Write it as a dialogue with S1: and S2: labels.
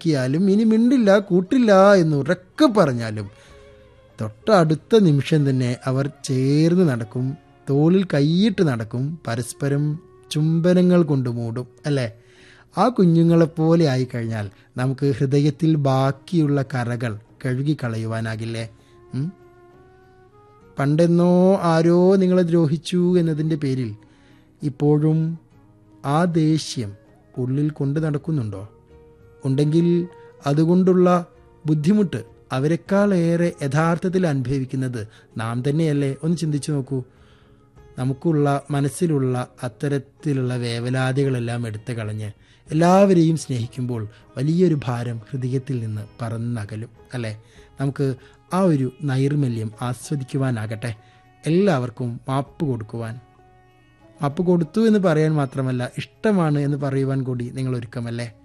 S1: നോക്കിയാലും ഇനി മിണ്ടില്ല കൂട്ടില്ല എന്ന് ഉറക്കെ പറഞ്ഞാലും തൊട്ടടുത്ത നിമിഷം തന്നെ അവർ ചേർന്ന് നടക്കും തോളിൽ കൈയിട്ട് നടക്കും പരസ്പരം ചുംബനങ്ങൾ കൊണ്ട് മൂടും അല്ലേ ആ കുഞ്ഞുങ്ങളെപ്പോലെ ആയിക്കഴിഞ്ഞാൽ നമുക്ക് ഹൃദയത്തിൽ ബാക്കിയുള്ള കറകൾ കഴുകിക്കളയുവാനാകില്ലേ ഉം? പണ്ടെന്നോ ആരോ നിങ്ങളെ ദ്രോഹിച്ചു എന്നതിൻ്റെ പേരിൽ ഇപ്പോഴും ആ ദേഷ്യം ഉള്ളിൽ കൊണ്ട് നടക്കുന്നുണ്ടോ ഉണ്ടെങ്കിൽ അതുകൊണ്ടുള്ള ബുദ്ധിമുട്ട് അവരെക്കാളേറെ യഥാർത്ഥത്തിൽ അനുഭവിക്കുന്നത് നാം തന്നെയല്ലേ ഒന്ന് ചിന്തിച്ചു നോക്കൂ നമുക്കുള്ള മനസ്സിലുള്ള അത്തരത്തിലുള്ള വേവലാതികളെല്ലാം എടുത്തു കളഞ്ഞ് എല്ലാവരെയും സ്നേഹിക്കുമ്പോൾ വലിയൊരു ഭാരം ഹൃദയത്തിൽ നിന്ന് പറന്നകലും അല്ലേ നമുക്ക് ആ ഒരു നൈർമല്യം ആസ്വദിക്കുവാനാകട്ടെ എല്ലാവർക്കും മാപ്പ് കൊടുക്കുവാൻ മാപ്പ് കൊടുത്തു എന്ന് പറയാൻ മാത്രമല്ല ഇഷ്ടമാണ് എന്ന് പറയുവാൻ കൂടി നിങ്ങൾ ഒരുക്കമല്ലേ